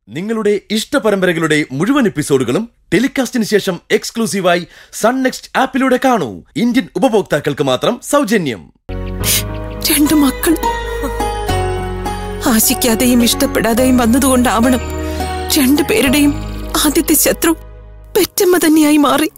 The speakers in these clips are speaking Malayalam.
നിങ്ങളുടെ ഇഷ്ട പരമ്പരകളുടെ മുഴുവൻ എപ്പിസോഡുകളും ടെലികാസ്റ്റിന് ശേഷം എക്സ്ക്ലൂസീവായി സൺ നെക്സ്റ്റ് ആപ്പിലൂടെ കാണൂ ഇന്ത്യൻ ഉപഭോക്താക്കൾക്ക് മാത്രം സൗജന്യം രണ്ടു മക്കൾ ആശിക്കാതെയും ഇഷ്ടപ്പെടാതെയും വന്നതുകൊണ്ടാവണം രണ്ടുപേരുടെയും ആദ്യത്തെ ശത്രു പെറ്റമ്മ തന്നെയായി മാറി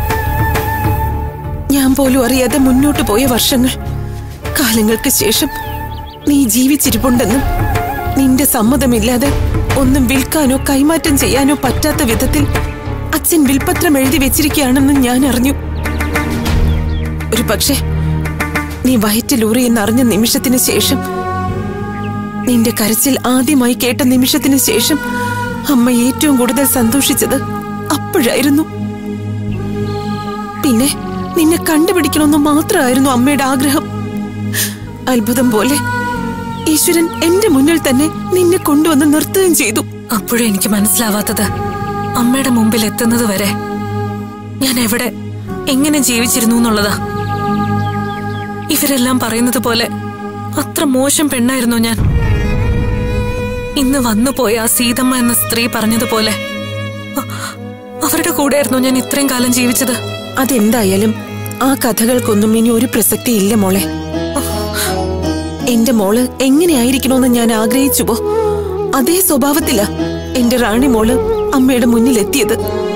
ഞാൻ പോലും അറിയാതെ മുന്നോട്ട് പോയ വർഷങ്ങൾ കാലങ്ങൾക്ക് ശേഷം നീ ജീവിച്ചിരിപ്പുണ്ടെന്നും നിന്റെ സമ്മതമില്ലാതെ ഒന്നും വിൽക്കാനോ കൈമാറ്റം ചെയ്യാനോ പറ്റാത്ത വിധത്തിൽ അച്ഛൻ വിൽപത്രം എഴുതി വെച്ചിരിക്കുകയാണെന്ന് ഞാൻ അറിഞ്ഞു ഒരു പക്ഷേ നീ വയറ്റിലൂറി എന്നറിഞ്ഞ നിമിഷത്തിന് ശേഷം നിന്റെ കരച്ചിൽ ആദ്യമായി കേട്ട നിമിഷത്തിന് ശേഷം അമ്മ ഏറ്റവും കൂടുതൽ സന്തോഷിച്ചത് അപ്പോഴായിരുന്നു പിന്നെ നിന്നെ കണ്ടുപിടിക്കണമെന്ന് മാത്രമായിരുന്നു അമ്മയുടെ ആഗ്രഹം അത്ഭുതം പോലെ ഈശ്വരൻ എന്റെ മുന്നിൽ തന്നെ നിന്നെ കൊണ്ടുവന്ന് നിർത്തുകയും ചെയ്തു അപ്പോഴും എനിക്ക് മനസ്സിലാവാത്തത് അമ്മയുടെ മുമ്പിൽ എത്തുന്നത് വരെ ഞാൻ എവിടെ എങ്ങനെ ജീവിച്ചിരുന്നു എന്നുള്ളതാ ഇവരെല്ലാം പറയുന്നത് പോലെ അത്ര മോശം പെണ്ണായിരുന്നു ഞാൻ ഇന്ന് വന്നുപോയ ആ സീതമ്മ എന്ന സ്ത്രീ പറഞ്ഞതുപോലെ അ- അവരുടെ കൂടെയായിരുന്നു ഞാൻ ഇത്രയും കാലം ജീവിച്ചത് അതെന്തായാലും ആ കഥകൾക്കൊന്നും ഇനി ഒരു പ്രസക്തി ഇല്ല മോളെ എന്റെ മോള് എങ്ങനെയായിരിക്കണമെന്ന് ഞാൻ ആഗ്രഹിച്ചുവോ അതേ സ്വഭാവത്തിലാ എന്റെ റാണി മോള് അമ്മയുടെ മുന്നിൽ എത്തിയത്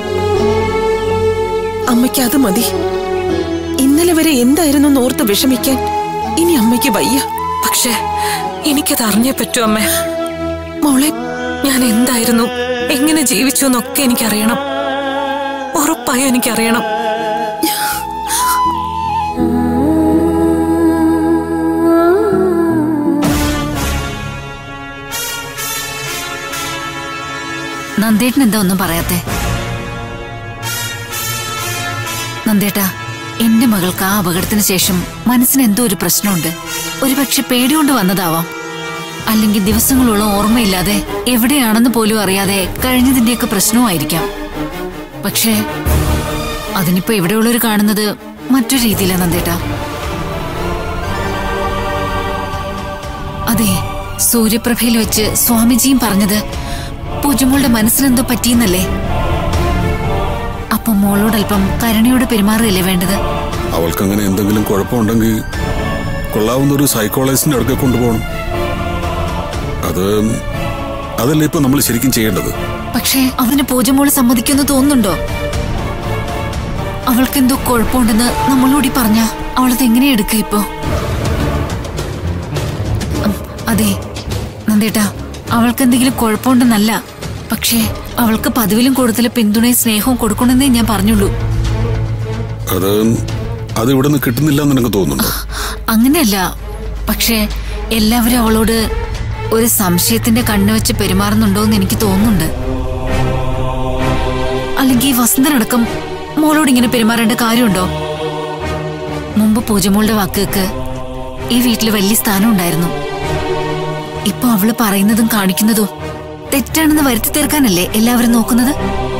അമ്മയ്ക്ക് അത് മതി ഇന്നലെ വരെ എന്തായിരുന്നു ഓർത്ത് വിഷമിക്കാൻ ഇനി അമ്മയ്ക്ക് വയ്യ പക്ഷേ എനിക്കത് അറിഞ്ഞേ പറ്റൂ അമ്മേ മോളെ ഞാൻ എന്തായിരുന്നു എങ്ങനെ ജീവിച്ചു എന്നൊക്കെ എനിക്കറിയണം ഉറപ്പായും എനിക്കറിയണം നന്ദേട്ടൻ എന്താ ഒന്നും പറയാത്തെ നന്ദേട്ടാ എന്റെ മകൾക്ക് ആ അപകടത്തിന് ശേഷം മനസ്സിന് എന്തോ ഒരു പ്രശ്നമുണ്ട് ഒരുപക്ഷെ പേടികൊണ്ട് വന്നതാവാം അല്ലെങ്കിൽ ദിവസങ്ങളോളം ഓർമ്മയില്ലാതെ എവിടെയാണെന്ന് പോലും അറിയാതെ കഴിഞ്ഞതിന്റെയൊക്കെ പ്രശ്നവുമായിരിക്കാം പക്ഷേ അതിനിപ്പോ ഇവിടെയുള്ളവർ കാണുന്നത് മറ്റൊരു രീതിയിലാണ് നന്ദേട്ടാ അതെ സൂര്യപ്രഭയിൽ വെച്ച് സ്വാമിജിയും പറഞ്ഞത് പൂജമോളുടെ മനസ്സിനെന്തോ പറ്റിയെന്നല്ലേ അപ്പൊ മോളോട് അല്പം കരുണയോട് പെരുമാറുകയല്ലേ വേണ്ടത് അവൾക്കങ്ങനെ എന്തെങ്കിലും കുഴപ്പമുണ്ടെങ്കിൽ കൊള്ളാവുന്ന ഒരു സൈക്കോളജിസ്റ്റിന്റെ അടുക്കെ കൊണ്ടുപോകണം അത് അതല്ലേ ഇപ്പൊ നമ്മൾ ശരിക്കും ചെയ്യേണ്ടത് പക്ഷേ അതിന് പൂജമോള് സമ്മതിക്കുമെന്ന് തോന്നുന്നുണ്ടോ അവൾക്കെന്തോ കുഴപ്പമുണ്ടെന്ന് നമ്മളോടി പറഞ്ഞ അവളത് എങ്ങനെ എടുക്ക ഇപ്പോ ഉം, അതെ നന്ദേട്ടാ അവൾക്ക് എന്തെങ്കിലും കുഴപ്പമുണ്ടെന്നല്ല പക്ഷേ അവൾക്ക് പതിവിലും കൂടുതൽ പിന്തുണയും സ്നേഹവും കൊടുക്കണമെന്നേ ഞാൻ പറഞ്ഞുള്ളൂ അത് അത് ഇവിടെ നിന്ന് കിട്ടുന്നില്ല എന്ന് എനിക്ക് തോന്നുന്നുണ്ട് അങ്ങനെയല്ല പക്ഷേ എല്ലാവരും അവളോട് ഒരു സംശയത്തിന്റെ കണ്ണ് വെച്ച് പെരുമാറുന്നുണ്ടോ എന്ന് എനിക്ക് തോന്നുന്നുണ്ട് അല്ലെങ്കിൽ ഈ വസന്തനടക്കം മോളോട് ഇങ്ങനെ പെരുമാറേണ്ട കാര്യമുണ്ടോ മുമ്പ് പൂജമോളുടെ വാക്കുകൾക്ക് ഈ വീട്ടിൽ വലിയ സ്ഥാനം ഉണ്ടായിരുന്നു ഇപ്പൊ അവള് പറയുന്നതും കാണിക്കുന്നതും തെറ്റാണെന്ന് വരുത്തി തീർക്കാനല്ലേ എല്ലാവരും നോക്കുന്നത്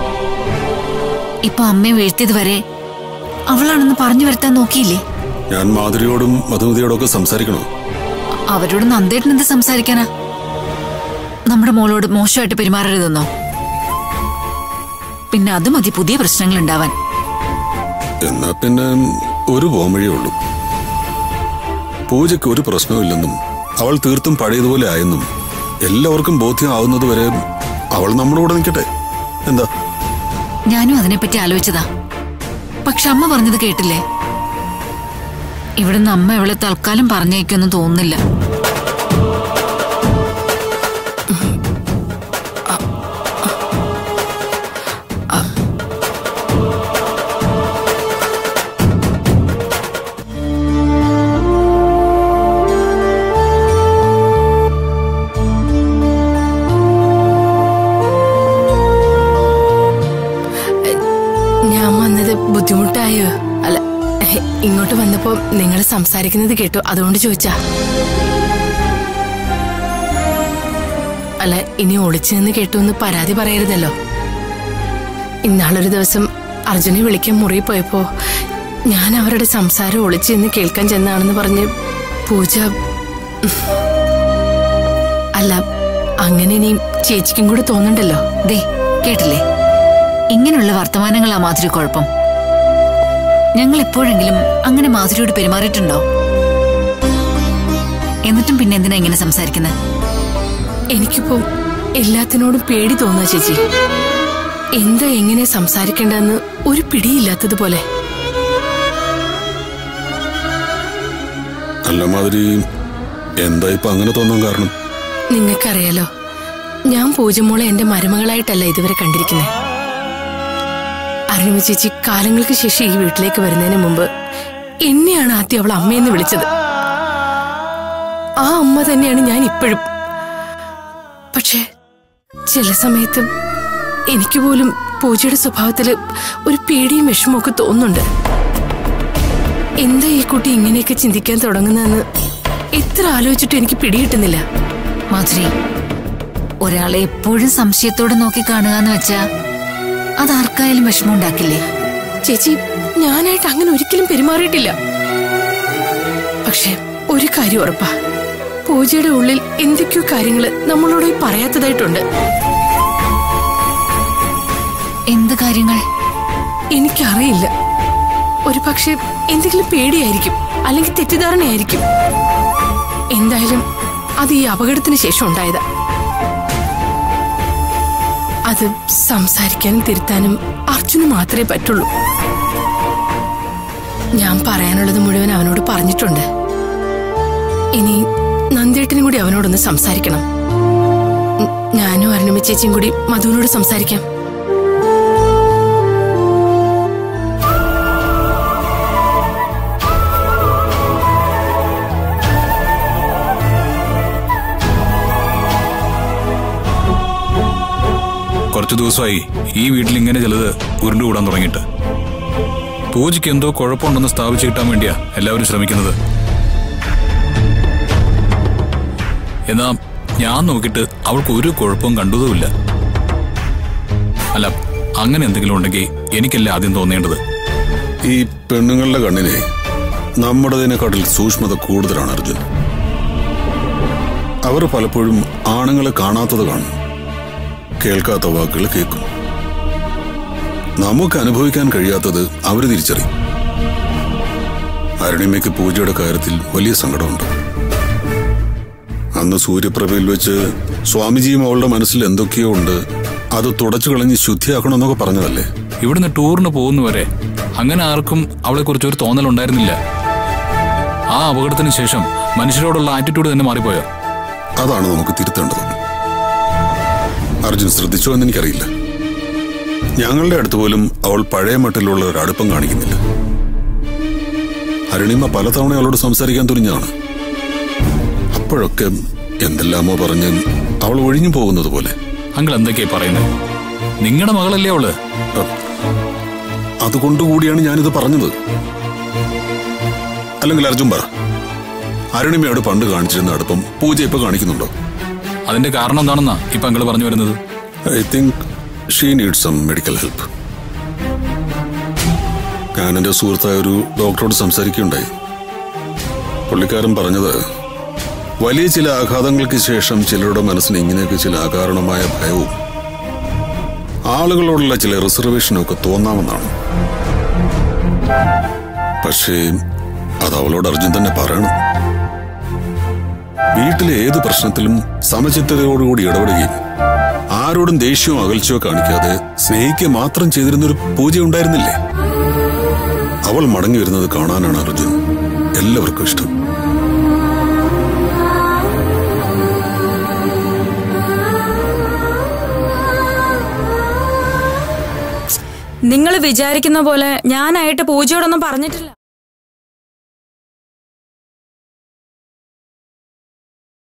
ഇപ്പൊ അമ്മയെ വീഴ്ത്തിയത് വരെ അവളാണെന്ന് പറഞ്ഞു വരുത്താൻ നോക്കിയില്ലേ ഞാൻ മാധുരിയോടും മധുമതിയോടും ഒക്കെ സംസാരിക്കണോ അവരോട് നന്ദേട്ടൻ എന്ത് സംസാരിക്കാനാ നമ്മുടെ മോളോട് മോശമായിട്ട് പെരുമാറരുതെന്നോ പിന്നെ അത് മതി പുതിയ പ്രശ്നങ്ങൾ ഉണ്ടാവാൻ എന്നാ പിന്നെ ഒരു പോംവഴിയേ ഉള്ളൂ പൂജയ്ക്ക് ഒരു പ്രശ്നമില്ലെന്നും അവൾ തീർത്തും പഴയതുപോലെ ആയെന്നും എല്ലാവർക്കും ബോധ്യമാവുന്നത് വരെ അവൾ നമ്മുടെ കൂടെ നിൽക്കട്ടെ എന്താ ഞാനും അതിനെപ്പറ്റി ആലോചിച്ചതാ പക്ഷെ അമ്മ പറഞ്ഞത് കേട്ടില്ലേ ഇവിടുന്ന് അമ്മ അവളെ തൽക്കാലം പറഞ്ഞേക്കൊന്നും തോന്നുന്നില്ല ഞാൻ വന്നത് ബുദ്ധിമുട്ടായോ അല്ല എഹ്, ഇങ്ങോട്ട് വന്നപ്പോ നിങ്ങൾ സംസാരിക്കുന്നത് കേട്ടു അതുകൊണ്ട് ചോദിച്ചാ അല്ല ഇനി ഒളിച്ചു നിന്ന് കേട്ടു എന്ന് പരാതി പറയരുതല്ലോ ഇന്നാളൊരു ദിവസം അർജുനെ വിളിക്കാൻ മുറി പോയപ്പോ ഞാൻ അവരുടെ സംസാരം ഒളിച്ചു നിന്ന് കേൾക്കാൻ ചെന്നാണെന്ന് പറഞ്ഞ് പൂജ അല്ല അങ്ങനെ ഇനി ചേച്ചിക്കും കൂടെ തോന്നണ്ടല്ലോ ദേ കേട്ടില്ലേ ഇങ്ങനെയുള്ള വർത്തമാനങ്ങളാ മാധുരി കുഴപ്പം ഞങ്ങൾ എപ്പോഴെങ്കിലും അങ്ങനെ മാധുരിയോട് പെരുമാറിയിട്ടുണ്ടോ എന്നിട്ടും പിന്നെ എന്തിനാ ഇങ്ങനെ സംസാരിക്കുന്നത് എനിക്കിപ്പോ എല്ലാത്തിനോടും പേടി തോന്നുക ചേച്ചി എന്താ എങ്ങനെ സംസാരിക്കേണ്ടതെന്ന് ഒരു പിടിയില്ലാത്തതുപോലെ അല്ല മാതിരി എന്താ ഇപ്പൊ അങ്ങനെ തോന്നാൻ കാരണം നിങ്ങൾക്കറിയാലോ ഞാൻ പൂജമോളെ എന്റെ മരുമകളായിട്ടല്ല ഇതുവരെ കണ്ടിരിക്കുന്നത് അരുണിമ ചേച്ചി കാലങ്ങൾക്ക് ശേഷം ഈ വീട്ടിലേക്ക് വരുന്നതിന് മുമ്പ് എന്നെയാണ് ആദ്യം അവൾ അമ്മയെന്ന് വിളിച്ചത് ആ അമ്മ തന്നെയാണ് ഞാൻ ഇപ്പോഴും പക്ഷേ ചില സമയത്ത് എനിക്ക് പോലും പൂജയുടെ സ്വഭാവത്തില് ഒരു പേടിയും വിഷമവും ഒക്കെ തോന്നുന്നുണ്ട് എന്താ ഈ കുട്ടി ഇങ്ങനെയൊക്കെ ചിന്തിക്കാൻ തുടങ്ങുന്നതെന്ന് എത്ര ആലോചിച്ചിട്ടും എനിക്ക് പിടികിട്ടുന്നില്ല മാധുരി ഒരാളെ എപ്പോഴും സംശയത്തോടെ നോക്കി കാണുക എന്ന് വെച്ചാ അതാർക്കായാലും വിഷമം ഉണ്ടാക്കില്ലേ ചേച്ചി ഞാനായിട്ട് അങ്ങനെ ഒരിക്കലും പെരുമാറിയിട്ടില്ല പക്ഷെ ഒരു കാര്യം ഉറപ്പാ പൂജയുടെ ഉള്ളിൽ എന്തൊക്കെയോ കാര്യങ്ങള് നമ്മളോട് ഈ പറയാത്തതായിട്ടുണ്ട് എന്ത് കാര്യങ്ങൾ എനിക്കറിയില്ല ഒരു പക്ഷെ എന്തെങ്കിലും പേടിയായിരിക്കും അല്ലെങ്കിൽ തെറ്റിദ്ധാരണയായിരിക്കും എന്തായാലും അത് ഈ അപകടത്തിന് ശേഷം ഉണ്ടായതാ അത് സംസാരിക്കാനും തിരുത്താനും അർജുന് മാത്രമേ പറ്റുള്ളൂ ഞാൻ പറയാനുള്ളത് മുഴുവൻ അവനോട് പറഞ്ഞിട്ടുണ്ട് ഇനി നന്ദേട്ടനും കൂടി അവനോടൊന്ന് സംസാരിക്കണം ഉം, ഞാനും അരുണിമ ചേച്ചിയും കൂടി മധുവിനോട് സംസാരിക്കാം കുറച്ചു ദിവസമായി ഈ വീട്ടിൽ ഇങ്ങനെ ചിലത് ഉരുണ്ടുകൂടാൻ തുടങ്ങിയിട്ട് പൂജയ്ക്ക് എന്തോ കുഴപ്പമുണ്ടെന്ന് സ്ഥാപിച്ചു കിട്ടാൻ വേണ്ടിയാ എല്ലാവരും ശ്രമിക്കുന്നത് എന്നാ ഞാൻ നോക്കിയിട്ട് അവൾക്ക് ഒരു കുഴപ്പവും കണ്ടതുമില്ല അല്ല അങ്ങനെ എന്തെങ്കിലും ഉണ്ടെങ്കിൽ എനിക്കല്ല ആദ്യം തോന്നേണ്ടത് ഈ പെണ്ണുങ്ങളുടെ കണ്ണിനെ നമ്മുടേതിനെക്കാട്ടിൽ സൂക്ഷ്മത കൂടുതലാണ് അർജുൻ അവർ പലപ്പോഴും ആണുങ്ങളെ കാണാത്തത് കാണും കേൾക്കാത്ത വാക്കുകൾ കേൾക്കും നമുക്ക് അനുഭവിക്കാൻ കഴിയാത്തത് അവർ തിരിച്ചറിയും അരുണിമയ്ക്ക് പൂജയുടെ കാര്യത്തിൽ വലിയ സങ്കടമുണ്ട് അന്ന് സൂര്യപ്രഭയിൽ വെച്ച് സ്വാമിജിയും അവളുടെ മനസ്സിൽ എന്തൊക്കെയോ ഉണ്ട് അത് തുടച്ചു കളഞ്ഞ് ശുദ്ധിയാക്കണമെന്നൊക്കെ പറഞ്ഞതല്ലേ ഇവിടുന്ന് ടൂറിന് പോകുന്നവരെ അങ്ങനെ ആർക്കും അവളെക്കുറിച്ച് ഒരു തോന്നലുണ്ടായിരുന്നില്ല ആ അപകടത്തിന് ശേഷം മനുഷ്യരോടുള്ള ആറ്റിറ്റ്യൂഡ് തന്നെ മാറിപ്പോയോ അതാണ് നമുക്ക് തിരുത്തേണ്ടത് അർജുൻ ശ്രദ്ധിച്ചോ എന്ന് എനിക്കറിയില്ല ഞങ്ങളുടെ അടുത്ത് പോലും അവൾ പഴയ മട്ടിലുള്ള ഒരു അടുപ്പം കാണിക്കുന്നില്ല അരുണിമ പലതവണ അവളോട് സംസാരിക്കാൻ തുനിഞ്ഞാണ് അപ്പോഴൊക്കെ എന്തെല്ലാമോ പറഞ്ഞ് അവൾ ഒഴിഞ്ഞു പോകുന്നത് പോലെ അങ്കിൾ എന്തൊക്കെയാ പറയുന്നത് നിങ്ങളുടെ മകളല്ലേ അവള് അതുകൊണ്ടുകൂടിയാണ് ഞാനിത് പറഞ്ഞത് അല്ലെങ്കിൽ അർജുൻ പറ അരുണിമയോട് പണ്ട് കാണിച്ചിരുന്ന അടുപ്പം പൂജ ഇപ്പൊ കാണിക്കുന്നുണ്ടോ അതിന്റെ കാരണം എന്താണെന്നാ ഇപ്പൊ അങ്കിൾ പറഞ്ഞു വരുന്നത് I think she need some medical help ഞാൻ എൻ്റെ സുഹൃത്തായ ഒരു ഡോക്ടറോട് സംസാരിക്കുകയുണ്ടായി പുള്ളിക്കാരൻ പറഞ്ഞത് വലിയ ചില ആഘാതങ്ങൾക്ക് ശേഷം ചിലരുടെ മനസ്സിന് ഇങ്ങനെയൊക്കെ ചില അകാരണമായ ഭയവും ആളുകളോടുള്ള ചില റിസർവേഷനും ഒക്കെ തോന്നാമെന്നാണ് പക്ഷേ അത് അവളോട് അർജുൻ തന്നെ പറയണം വീട്ടിലെ ഏത് പ്രശ്നത്തിലും സമചിത്തതയോടുകൂടി ഇടപെടുകയും ആരോടും ദേഷ്യവും അകൽച്ചയോ കാണിക്കാതെ സ്നേഹിക്കുക മാത്രം ചെയ്തിരുന്നൊരു പൂജ ഉണ്ടായിരുന്നില്ലേ അവൾ മടങ്ങി വരുന്നത് കാണാനാണ് അർജുൻ എല്ലാവർക്കും ഇഷ്ടം നിങ്ങൾ വിചാരിക്കുന്ന പോലെ ഞാനായിട്ട് പൂജയോടൊന്നും പറഞ്ഞിട്ടില്ല